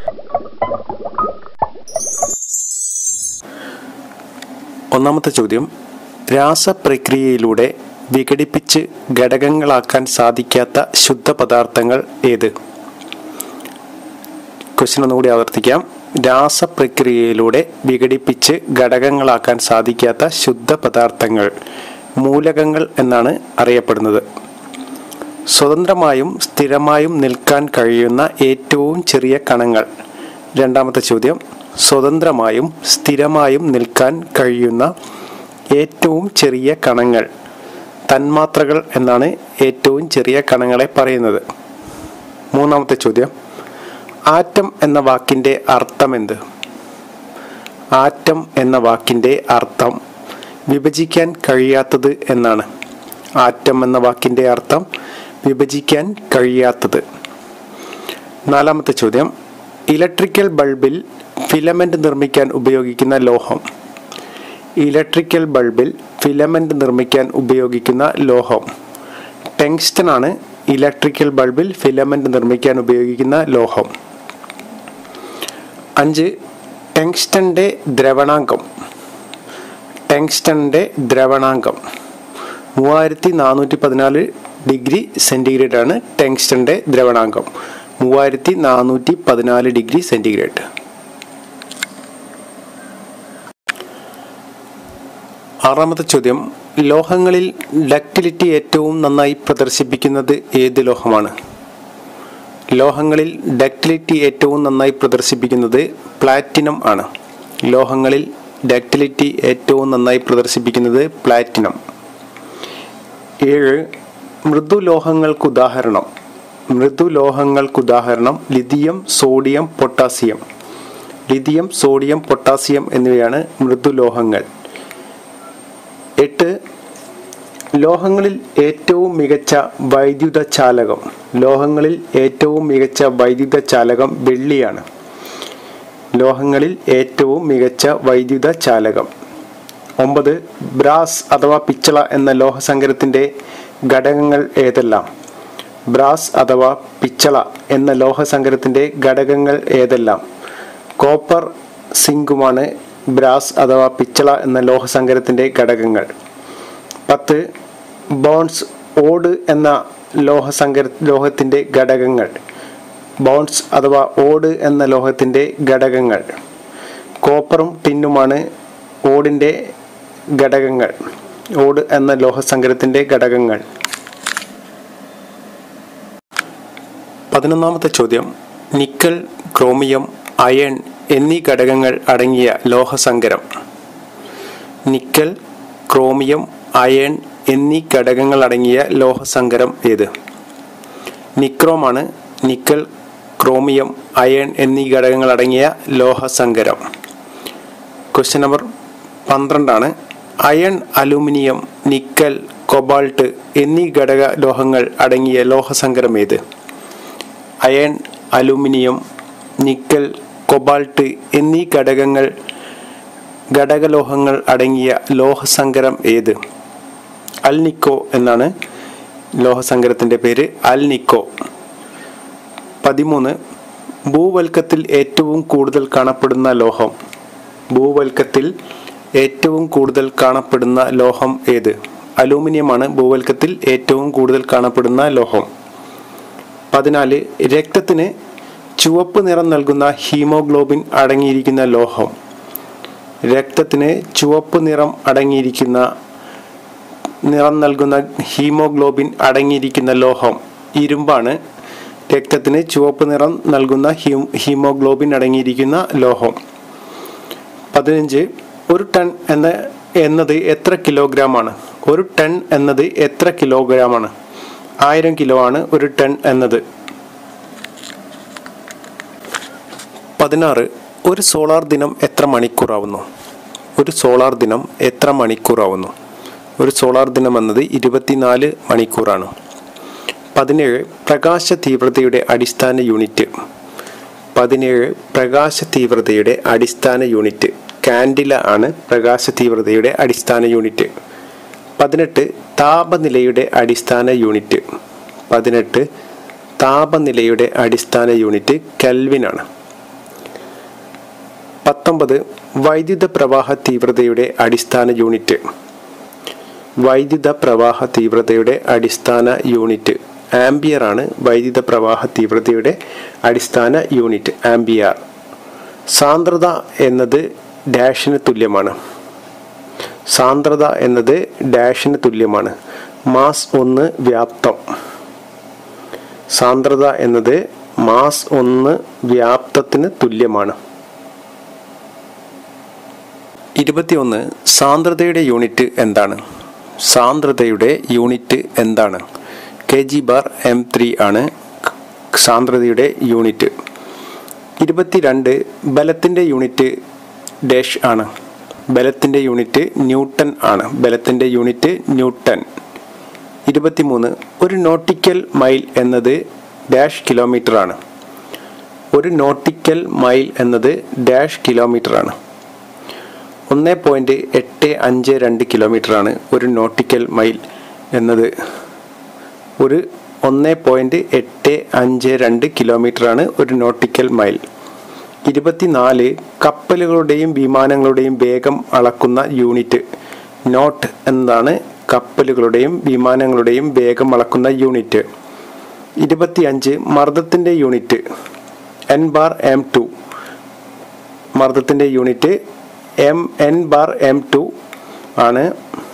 ഒന്നാമത്തെ ചോദ്യം രാസപ്രക്രിയയിലൂടെ വിഘടിപ്പിച്ച് ഘടകങ്ങളാക്കാൻ സാധിക്കാത്ത ശുദ്ധ പദാർത്ഥങ്ങൾ ഏത് ക്വസ്റ്റ്യൻ ഒന്നുകൂടി ആവർത്തിക്കാം രാസപ്രക്രിയയിലൂടെ വിഘടിപ്പിച്ച് ഘടകങ്ങളാക്കാൻ സാധിക്കാത്ത ശുദ്ധ പദാർത്ഥങ്ങൾ മൂലകങ്ങൾ എന്നാണ് അറിയപ്പെടുന്നത് സ്വതന്ത്രമായും സ്ഥിരമായും നിൽക്കാൻ കഴിയുന്ന ഏറ്റവും ചെറിയ കണങ്ങൾ രണ്ടാമത്തെ ചോദ്യം സ്വതന്ത്രമായും സ്ഥിരമായും നിൽക്കാൻ കഴിയുന്ന ഏറ്റവും ചെറിയ കണങ്ങൾ തന്മാത്രകൾ എന്നാണ് ഏറ്റവും ചെറിയ കണങ്ങളെ പറയുന്നത് മൂന്നാമത്തെ ചോദ്യം ആറ്റം എന്ന വാക്കിൻ്റെ അർത്ഥമെന്ത് ആറ്റം എന്ന വാക്കിൻ്റെ അർത്ഥം വിഭജിക്കാൻ കഴിയാത്തത് എന്നാണ് ആറ്റം എന്ന വാക്കിൻ്റെ അർത്ഥം വിഭജിക്കാൻ കഴിയാത്തത് നാലാമത്തെ ചോദ്യം ഇലക്ട്രിക്കൽ ബൾബിൽ ഫിലമെന്റ് നിർമ്മിക്കാൻ ഉപയോഗിക്കുന്ന ലോഹം ഇലക്ട്രിക്കൽ ബൾബിൽ ഫിലമെന്റ് നിർമ്മിക്കാൻ ഉപയോഗിക്കുന്ന ലോഹം ടെങ്സ്റ്റൺ ആണ് ഇലക്ട്രിക്കൽ ബൾബിൽ ഫിലമെന്റ് നിർമ്മിക്കാൻ ഉപയോഗിക്കുന്ന ലോഹം അഞ്ച് ടെങ്സ്റ്റന്റെ ദ്രവണാങ്കം ടെങ്സ്റ്റന്റെ ദ്രവണാങ്കം മൂവായിരത്തി നാനൂറ്റി പതിനാല് ഡിഗ്രി സെൻറ്റിഗ്രേഡ് ആണ് ടെങ്സ്റ്റന്റെ ദ്രവണാങ്കം മൂവായിരത്തി നാനൂറ്റി പതിനാല് ഡിഗ്രി സെൻറ്റിഗ്രേഡ് ആറാമത്തെ ചോദ്യം ലോഹങ്ങളിൽ ഡക്റ്റിലിറ്റി ഏറ്റവും നന്നായി പ്രദർശിപ്പിക്കുന്നത് ഏത് ലോഹമാണ് ലോഹങ്ങളിൽ ഡക്റ്റിലിറ്റി ഏറ്റവും നന്നായി പ്രദർശിപ്പിക്കുന്നത് പ്ലാറ്റിനം ആണ് ലോഹങ്ങളിൽ ഡക്റ്റിലിറ്റി ഏറ്റവും നന്നായി പ്രദർശിപ്പിക്കുന്നത് പ്ലാറ്റിനം ഏഴ് മൃദുലോഹങ്ങൾക്ക് ഉദാഹരണം മൃദുലോഹങ്ങൾക്ക് ഉദാഹരണം lithium sodium potassium lithium sodium potassium എന്നിവയാണ് മൃദുലോഹങ്ങൾ എട്ട് ലോഹങ്ങളിൽ ഏറ്റവും മികച്ച വൈദ്യുത ചാലകം ലോഹങ്ങളിൽ ഏറ്റവും മികച്ച വൈദ്യുത ചാലകം വെള്ളിയാണ് ലോഹങ്ങളിൽ ഏറ്റവും മികച്ച വൈദ്യുത ചാലകം ഒമ്പത് ബ്രാസ് അഥവാ പിച്ചള എന്ന ലോഹസങ്കരത്തിൻ്റെ ഘടകങ്ങൾ ഏതെല്ലാം ബ്രാസ് അഥവാ പിച്ചള എന്ന ലോഹസങ്കരത്തിൻ്റെ ഘടകങ്ങൾ ഏതെല്ലാം കോപ്പർ സിങ്കുമാണ് ബ്രാസ് അഥവാ പിച്ചള എന്ന ലോഹസങ്കരത്തിൻ്റെ ഘടകങ്ങൾ പത്ത് ബോൺസ് ഓട് എന്ന ലോഹസങ്കര ലോഹത്തിൻ്റെ ഘടകങ്ങൾ ബോൺസ് അഥവാ ഓട് എന്ന ലോഹത്തിൻ്റെ ഘടകങ്ങൾ കോപ്പറും ടിന്നുമാണ് ഓടിൻ്റെ ഘടകങ്ങൾ ഓട് എന്ന ലോഹസങ്കരത്തിൻ്റെ ഘടകങ്ങൾ പതിനൊന്നാമത്തെ ചോദ്യം നിക്കൽ ക്രോമിയം അയൺ എന്നീ ഘടകങ്ങൾ അടങ്ങിയ ലോഹസങ്കരം നിക്കൽ ക്രോമിയം അയൺ എന്നീ ഘടകങ്ങൾ അടങ്ങിയ ലോഹസങ്കരം ഏത് നിക്രോമാണ് നിക്കൽ ക്രോമിയം അയൺ എന്നീ ഘടകങ്ങൾ അടങ്ങിയ ലോഹസങ്കരം ക്വസ്റ്റ്യൻ നമ്പർ പന്ത്രണ്ടാണ് അയൺ അലൂമിനിയം നിക്കൽ കൊബാൾട്ട് എന്നീ ഘടക ലോഹങ്ങൾ അടങ്ങിയ ലോഹസങ്കരം ഏത് അയൺ അലൂമിനിയം നിക്കൽ കൊബാൾട്ട് എന്നീ ഘടകങ്ങൾ ഘടകലോഹങ്ങൾ അടങ്ങിയ ലോഹസങ്കരം ഏത് അൽനിക്കോ എന്നാണ് ലോഹസങ്കരത്തിൻ്റെ പേര് അൽനിക്കോ പതിമൂന്ന് ഭൂവൽക്കത്തിൽ ഏറ്റവും കൂടുതൽ കാണപ്പെടുന്ന ലോഹം ഭൂവൽക്കത്തിൽ ഏറ്റവും കൂടുതൽ കാണപ്പെടുന്ന ലോഹം ഏത് അലൂമിനിയമാണ് ഭൂവൽക്കത്തിൽ ഏറ്റവും കൂടുതൽ കാണപ്പെടുന്ന ലോഹം പതിനാല് രക്തത്തിന് ചുവപ്പ് നിറം നൽകുന്ന ഹീമോഗ്ലോബിൻ അടങ്ങിയിരിക്കുന്ന ലോഹം രക്തത്തിന് ചുവപ്പ് നിറം അടങ്ങിയിരിക്കുന്ന നിറം നൽകുന്ന ഹീമോഗ്ലോബിൻ അടങ്ങിയിരിക്കുന്ന ലോഹം ഇരുമ്പാണ് രക്തത്തിന് ചുവപ്പ് നിറം നൽകുന്ന ഹീം ഹീമോഗ്ലോബിൻ അടങ്ങിയിരിക്കുന്ന ലോഹം പതിനഞ്ച് ഒരു ടൺ എന്ന എന്നത് എത്ര കിലോഗ്രാം ആണ് ഒരു ടൺ എന്നത് എത്ര കിലോഗ്രാം ആണ് ആയിരം കിലോ ആണ് ഒരു ടൺ എന്നത് പതിനാറ് ഒരു സോളാർ ദിനം എത്ര മണിക്കൂറാവുന്നു ഒരു സോളാർ ദിനം എത്ര മണിക്കൂറാവുന്നു ഒരു സോളാർ ദിനം എന്നത് ഇരുപത്തിനാല് മണിക്കൂറാണ് പതിനേഴ് പ്രകാശ തീവ്രതയുടെ അടിസ്ഥാന യൂണിറ്റ് പതിനേഴ് പ്രകാശ തീവ്രതയുടെ അടിസ്ഥാന യൂണിറ്റ് കാൻഡില ആണ് പ്രകാശ തീവ്രതയുടെ അടിസ്ഥാന യൂണിറ്റ് പതിനെട്ട് താപനിലയുടെ അടിസ്ഥാന യൂണിറ്റ് പതിനെട്ട് താപനിലയുടെ അടിസ്ഥാന യൂണിറ്റ് കെൽവിൻ ആണ് പത്തൊമ്പത് വൈദ്യുത പ്രവാഹ തീവ്രതയുടെ അടിസ്ഥാന യൂണിറ്റ് വൈദ്യുത പ്രവാഹ തീവ്രതയുടെ അടിസ്ഥാന യൂണിറ്റ് ആംബിയർ ആണ് വൈദ്യുത പ്രവാഹ തീവ്രതയുടെ അടിസ്ഥാന യൂണിറ്റ് ആംബിയർ സാന്ദ്രത എന്നത് ഡാഷിന് തുല്യമാണ് സാന്ദ്രത എന്നത് ഡാഷിന് തുല്യമാണ് മാസ് ഒന്ന് വ്യാപ്തം സാന്ദ്രത എന്നത് മാസ് ഒന്ന് വ്യാപ്തത്തിന് തുല്യമാണ് ഇരുപത്തിയൊന്ന് സാന്ദ്രതയുടെ യൂണിറ്റ് എന്താണ് സാന്ദ്രതയുടെ യൂണിറ്റ് എന്താണ് K G bar M three ആണ് സാന്ദ്രതയുടെ യൂണിറ്റ് ഇരുപത്തിരണ്ട് ബലത്തിൻ്റെ യൂണിറ്റ് ഡാഷ് ആണ് ബലത്തിൻ്റെ യൂണിറ്റ് ന്യൂട്ടൺ ആണ് ബലത്തിൻ്റെ യൂണിറ്റ് ന്യൂട്ടൺ ഇരുപത്തിമൂന്ന് ഒരു നോട്ടിക്കൽ മൈൽ എന്നത് ഡാഷ് കിലോമീറ്റർ ആണ് ഒരു നോട്ടിക്കൽ മൈൽ എന്നത് ഡാഷ് കിലോമീറ്റർ ആണ് ഒന്ന് പോയിൻറ്റ് എട്ട് അഞ്ച് രണ്ട് കിലോമീറ്റർ ആണ് ഒരു നോട്ടിക്കൽ മൈൽ എന്നത് ഒരു ഒന്ന് പോയിൻറ്റ് എട്ട് അഞ്ച് രണ്ട് കിലോമീറ്റർ ആണ് ഒരു നോട്ടിക്കൽ മൈൽ ഇരുപത്തിനാല് കപ്പലുകളുടെയും വിമാനങ്ങളുടെയും വേഗം അളക്കുന്ന യൂണിറ്റ് നോട്ട് എന്നതാണ് കപ്പലുകളുടെയും വിമാനങ്ങളുടെയും വേഗം അളക്കുന്ന യൂണിറ്റ് ഇരുപത്തിയഞ്ച് മർദ്ദത്തിൻ്റെ unit N bar M two മർദ്ദത്തിൻ്റെ unit M N bar M two ആണ്